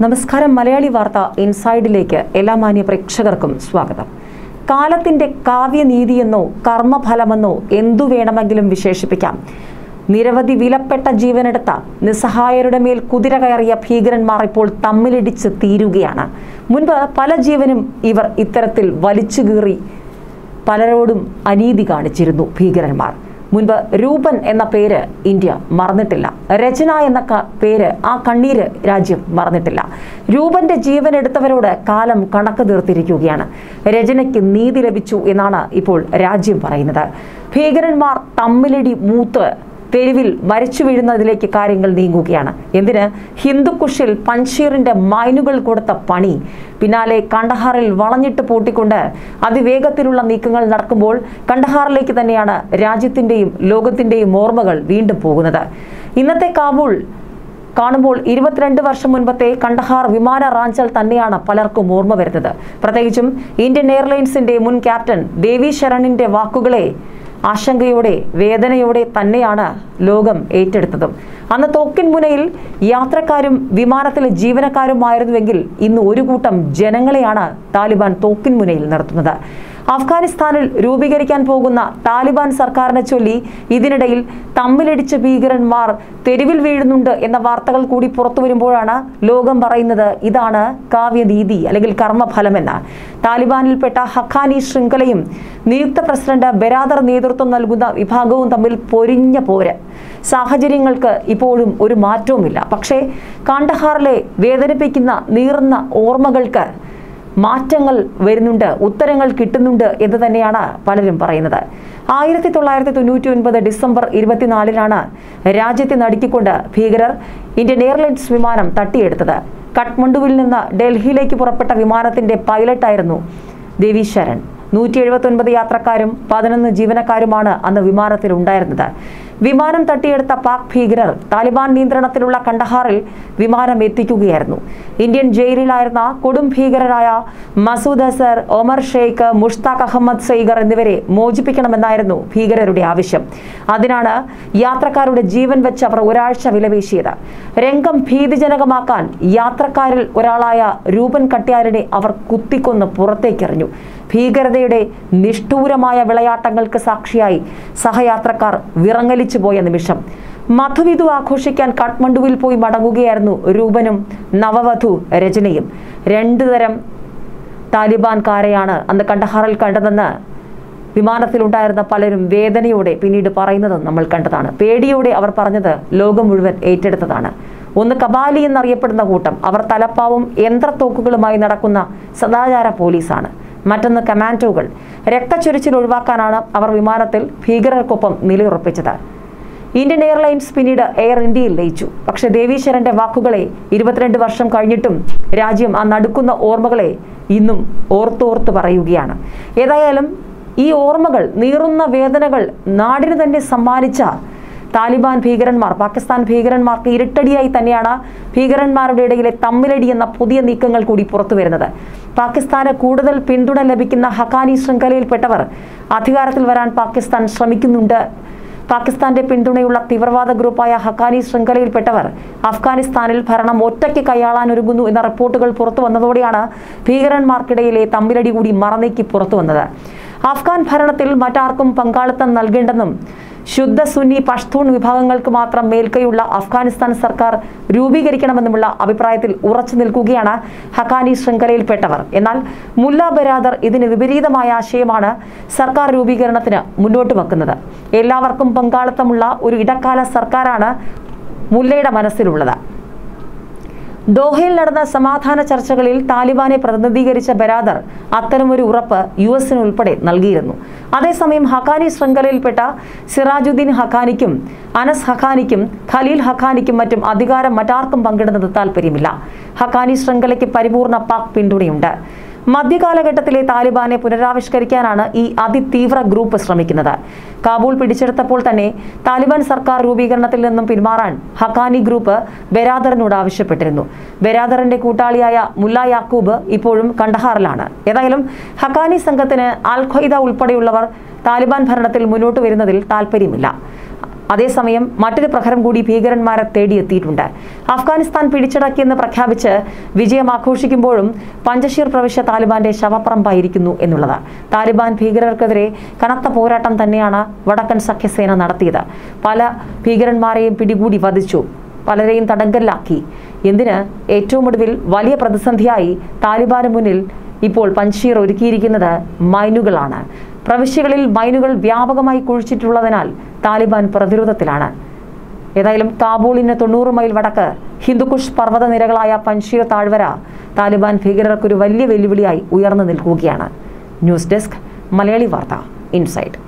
നമസ്കാരം മലയാളി വാർത്ത ഇൻസൈഡിലേക്ക് എല്ലാ മാന്യ പ്രേക്ഷകർക്കും സ്വാഗതം കാലത്തിന്റെ കാവ്യനീതിയെന്നോ കർമ്മഫലമെന്നോ എന്തു വേണമെങ്കിലും വിശേഷിപ്പിക്കാം നിരവധി വിലപ്പെട്ട ജീവനെടുത്ത നിസ്സഹായരുടെ മേൽ കുതിര കയറിയ ഭീകരന്മാർ ഇപ്പോൾ തമ്മിലിടിച്ച് തീരുകയാണ് മുൻപ് പല ജീവനും ഇവർ ഇത്തരത്തിൽ വലിച്ചു കീറി പലരോടും അനീതി കാണിച്ചിരുന്നു ഭീകരന്മാർ മുൻപ് രൂപൻ എന്ന പേര് ഇന്ത്യ മറന്നിട്ടില്ല രചന എന്ന ക- പേര് ആ കണ്ണീര് രാജ്യം മറന്നിട്ടില്ല രൂപന്റെ ജീവൻ എടുത്തവരോട് കാലം കണക്ക് തീർത്തിരിക്കുകയാണ് രചനയ്ക്ക് നീതി ലഭിച്ചു എന്നാണ് ഇപ്പോൾ രാജ്യം പറയുന്നത് ഭീകരന്മാർ തമ്മിലടി മൂത്ത് തെരുവിൽ മരിച്ചു വീഴുന്നതിലേക്ക് കാര്യങ്ങൾ നീങ്ങുകയാണ് എന്തിന് ഹിന്ദുക്കുഷിൽ പൻഷീറിന്റെ മൈനുകൾ കൊടുത്ത പണി പിന്നാലെ കണ്ടഹാറിൽ വളഞ്ഞിട്ട് പൂട്ടിക്കൊണ്ട് അതിവേഗത്തിലുള്ള നീക്കങ്ങൾ നടക്കുമ്പോൾ കണ്ടഹാറിലേക്ക് തന്നെയാണ് രാജ്യത്തിന്റെയും ലോകത്തിന്റെയും ഓർമ്മകൾ വീണ്ടും പോകുന്നത് ഇന്നത്തെ കാബൂൾ കാണുമ്പോൾ ഇരുപത്തിരണ്ട് വർഷം മുൻപത്തെ കണ്ടഹാർ വിമാന റാഞ്ചൽ തന്നെയാണ് പലർക്കും ഓർമ്മ വരുന്നത് പ്രത്യേകിച്ചും ഇന്ത്യൻ എയർലൈൻസിന്റെ മുൻ ക്യാപ്റ്റൻ ദേവി ശരണിന്റെ വാക്കുകളെ ആശങ്കയോടെ വേദനയോടെ തന്നെയാണ് ലോകം ഏറ്റെടുത്തതും അന്ന് തോക്കിൻ മുനയിൽ യാത്രക്കാരും വിമാനത്തിലെ ജീവനക്കാരുമായിരുന്നുവെങ്കിൽ ഇന്ന് ഒരു കൂട്ടം ജനങ്ങളെയാണ് താലിബാൻ തോക്കിൻ മുനയിൽ നിർത്തുന്നത് അഫ്ഗാനിസ്ഥാനിൽ രൂപീകരിക്കാൻ പോകുന്ന താലിബാൻ സർക്കാരിനെ ചൊല്ലി ഇതിനിടയിൽ തമ്മിലടിച്ച ഭീകരന്മാർ തെരുവിൽ വീഴുന്നുണ്ട് എന്ന വാർത്തകൾ കൂടി പുറത്തു വരുമ്പോഴാണ് ലോകം പറയുന്നത് ഇതാണ് കാവ്യനീതി അല്ലെങ്കിൽ കർമ്മഫലമെന്ന് താലിബാനിൽപ്പെട്ട ഹഖാനി ശൃംഖലയും നിയുക്ത പ്രസിഡന്റ് ബെരാദർ നേതൃത്വം നൽകുന്ന വിഭാഗവും തമ്മിൽ പൊരിഞ്ഞ പോര് സാഹചര്യങ്ങൾക്ക് ഇപ്പോഴും ഒരു മാറ്റവുമില്ല പക്ഷേ കാണ്ടഹാറിലെ വേദനിപ്പിക്കുന്ന നീറുന്ന ഓർമ്മകൾക്ക് മാറ്റങ്ങൾ വരുന്നുണ്ട് ഉത്തരങ്ങൾ കിട്ടുന്നുണ്ട് എന്ന് തന്നെയാണ് പലരും പറയുന്നത് ആയിരത്തി തൊള്ളായിരത്തി തൊണ്ണൂറ്റി ഒൻപത് ഡിസംബർ ഇരുപത്തിനാലിനാണ് രാജ്യത്തെ നടുക്കിക്കൊണ്ട് ഭീകരർ ഇന്ത്യൻ എയർലൈൻസ് വിമാനം തട്ടിയെടുത്തത് കഠ്മണ്ഡുവിൽ നിന്ന് ഡൽഹിയിലേക്ക് പുറപ്പെട്ട വിമാനത്തിന്റെ പൈലറ്റായിരുന്നു ദേവി ശരൺ നൂറ്റി എഴുപത്തൊൻപത് യാത്രക്കാരും പതിനൊന്ന് ജീവനക്കാരുമാണ് അന്ന് വിമാനത്തിൽ ഉണ്ടായിരുന്നത് വിമാനം തട്ടിയെടുത്ത പാക് ഭീകരർ താലിബാൻ നിയന്ത്രണത്തിലുള്ള കണ്ടഹാറിൽ വിമാനം എത്തിക്കുകയായിരുന്നു ഇന്ത്യൻ ജയിലിലായിരുന്ന കൊടും ഭീകരരായ മസൂദ് അസർ ഒമർ ഷെയ്ഖ് മുഷ്താഖ് അഹമ്മദ് സൈഗർ എന്നിവരെ മോചിപ്പിക്കണമെന്നായിരുന്നു ഭീകരരുടെ ആവശ്യം അതിനാണ് യാത്രക്കാരുടെ ജീവൻ വെച്ച് അവർ ഒരാഴ്ച വിലപേശിയത് രംഗം ഭീതിജനകമാക്കാൻ യാത്രക്കാരിൽ ഒരാളായ രൂപൻ കട്യാലിനെ അവർ കുത്തിക്കൊന്ന് പുറത്തേക്കെറിഞ്ഞു ഭീകരതയുടെ നിഷ്ഠൂരമായ വിളയാട്ടങ്ങൾക്ക് സാക്ഷിയായി സഹയാത്രക്കാർ വിറങ്ങലിച്ചു പോയ നിമിഷം മധുവിധു ആഘോഷിക്കാൻ കാഠ്മണ്ഡുവിൽ പോയി മടങ്ങുകയായിരുന്നു രൂപനും നവവധു രചനയും രണ്ടു തരം താലിബാൻകാരെയാണ് അന്ന് കണ്ടഹാറിൽ കണ്ടതെന്ന് വിമാനത്തിലുണ്ടായിരുന്ന പലരും വേദനയോടെ പിന്നീട് പറയുന്നതും നമ്മൾ കണ്ടതാണ് പേടിയോടെ അവർ പറഞ്ഞത് ലോകം മുഴുവൻ ഏറ്റെടുത്തതാണ് ഒന്ന് കബാലി എന്നറിയപ്പെടുന്ന കൂട്ടം അവർ തലപ്പാവും യന്ത്രത്തോക്കുകളുമായി നടക്കുന്ന സദാചാര പോലീസാണ് മറ്റൊന്ന് കമാൻഡോകൾ രക്തച്ചൊരിച്ചിൽ ഒഴിവാക്കാനാണ് അവർ വിമാനത്തിൽ ഭീകരർക്കൊപ്പം നിലയുറപ്പിച്ചത് ഇന്ത്യൻ എയർലൈൻസ് പിന്നീട് എയർ ഇന്ത്യയിൽ ലയിച്ചു പക്ഷെ ദേവീശ്വരന്റെ വാക്കുകളെ ഇരുപത്തിരണ്ട് വർഷം കഴിഞ്ഞിട്ടും രാജ്യം ആ നടുക്കുന്ന ഓർമ്മകളെ ഇന്നും ഓർത്തോർത്ത് പറയുകയാണ് ഏതായാലും ഈ ഓർമ്മകൾ നീറുന്ന വേദനകൾ നാടിന് തന്നെ സമ്മാനിച്ച താലിബാൻ ഭീകരന്മാർ പാകിസ്ഥാൻ ഭീകരന്മാർക്ക് ഇരുട്ടടിയായി തന്നെയാണ് ഭീകരന്മാരുടെ ഇടയിലെ തമ്മിലടി എന്ന പുതിയ നീക്കങ്ങൾ കൂടി പുറത്തു വരുന്നത് പാകിസ്ഥാന് കൂടുതൽ പിന്തുണ ലഭിക്കുന്ന ഹക്കാനി ശൃംഖലയിൽപ്പെട്ടവർ അധികാരത്തിൽ വരാൻ പാകിസ്ഥാൻ ശ്രമിക്കുന്നുണ്ട് പാകിസ്ഥാന്റെ പിന്തുണയുള്ള തീവ്രവാദ ഗ്രൂപ്പായ ഹക്കാനി ശൃംഖലയിൽപ്പെട്ടവർ അഫ്ഗാനിസ്ഥാനിൽ ഭരണം ഒറ്റയ്ക്ക് കൈയാളാനൊരുങ്ങുന്നു എന്ന റിപ്പോർട്ടുകൾ പുറത്തു വന്നതോടെയാണ് ഭീകരന്മാർക്കിടയിലെ തമ്മിലടി കൂടി മറനീക്കി പുറത്തു വന്നത് അഫ്ഗാൻ ഭരണത്തിൽ മറ്റാർക്കും പങ്കാളിത്തം നൽകേണ്ടെന്നും ശുദ്ധ സുന്നി പഷ്തൂൺ വിഭാഗങ്ങൾക്ക് മാത്രം മേൽക്കൈയുള്ള അഫ്ഗാനിസ്ഥാൻ സർക്കാർ രൂപീകരിക്കണമെന്നുമുള്ള അഭിപ്രായത്തിൽ ഉറച്ചു നിൽക്കുകയാണ് ഹക്കാനി ശൃംഖലയിൽപ്പെട്ടവർ എന്നാൽ മുല്ല ബരാദർ ഇതിന് വിപരീതമായ ആശയമാണ് സർക്കാർ രൂപീകരണത്തിന് മുന്നോട്ട് വെക്കുന്നത് എല്ലാവർക്കും പങ്കാളിത്തമുള്ള ഒരു ഇടക്കാല സർക്കാരാണ് മുല്ലയുടെ മനസ്സിലുള്ളത് ദോഹയിൽ നടന്ന സമാധാന ചർച്ചകളിൽ താലിബാനെ പ്രതിനിധീകരിച്ച ബരാദർ അത്തരമൊരു ഉറപ്പ് യു എസിന് ഉൾപ്പെടെ നൽകിയിരുന്നു അതേസമയം ഹക്കാനി ശൃംഖലയിൽപ്പെട്ട സിറാജുദ്ദീൻ ഹഖാനിക്കും അനസ് ഹഖാനിക്കും ഖലീൽ ഹഖാനിക്കും മറ്റും അധികാരം മറ്റാർക്കും പങ്കിടുന്നത് താല്പര്യമില്ല ഹക്കാനി ശൃംഖലയ്ക്ക് പരിപൂർണ പാക് പിന്തുണയുണ്ട് മധ്യകാലഘട്ടത്തിലെ താലിബാനെ പുനരാവിഷ്കരിക്കാനാണ് ഈ അതിതീവ്ര ഗ്രൂപ്പ് ശ്രമിക്കുന്നത് കാബൂൾ പിടിച്ചെടുത്തപ്പോൾ തന്നെ താലിബാൻ സർക്കാർ രൂപീകരണത്തിൽ നിന്നും പിന്മാറാൻ ഹക്കാനി ഗ്രൂപ്പ് ബെരാദറിനോട് ആവശ്യപ്പെട്ടിരുന്നു ബെരാദറിന്റെ കൂട്ടാളിയായ മുല്ല യാക്കൂബ് ഇപ്പോഴും കണ്ടഹാറിലാണ് ഏതായാലും ഹക്കാനി സംഘത്തിന് അൽ ഖ്വയ്ദ ഉൾപ്പെടെയുള്ളവർ താലിബാൻ ഭരണത്തിൽ മുന്നോട്ട് വരുന്നതിൽ താല്പര്യമില്ല അതേസമയം മറ്റൊരു പ്രഹരം കൂടി ഭീകരന്മാരെ തേടിയെത്തിയിട്ടുണ്ട് അഫ്ഗാനിസ്ഥാൻ പിടിച്ചടക്കിയെന്ന് പ്രഖ്യാപിച്ച് വിജയം ആഘോഷിക്കുമ്പോഴും പഞ്ചഷീർ പ്രവിശ്യ താലിബാന്റെ ശവപ്പറമ്പായിരിക്കുന്നു എന്നുള്ളത് താലിബാൻ ഭീകരർക്കെതിരെ കനത്ത പോരാട്ടം തന്നെയാണ് വടക്കൻ സഖ്യസേന നടത്തിയത് പല ഭീകരന്മാരെയും പിടികൂടി വധിച്ചു പലരെയും തടങ്കലിലാക്കി എന്തിന് ഏറ്റവും ഒടുവിൽ വലിയ പ്രതിസന്ധിയായി താലിബാന് മുന്നിൽ ഇപ്പോൾ പഞ്ചീർ ഒരുക്കിയിരിക്കുന്നത് മൈനുകളാണ് പ്രവിശ്യകളിൽ മൈനുകൾ വ്യാപകമായി കുഴിച്ചിട്ടുള്ളതിനാൽ താലിബാൻ പ്രതിരോധത്തിലാണ് ഏതായാലും കാബൂളിന് തൊണ്ണൂറ് മൈൽ വടക്ക് ഹിന്ദുക്കുഷ് പർവ്വത നിരകളായ പൻഷീർ താഴ്വര താലിബാൻ ഭീകരർക്കൊരു വലിയ വെല്ലുവിളിയായി ഉയർന്നു നിൽക്കുകയാണ് ന്യൂസ് ഡെസ്ക് മലയാളി വാർത്ത ഇൻസൈറ്റ്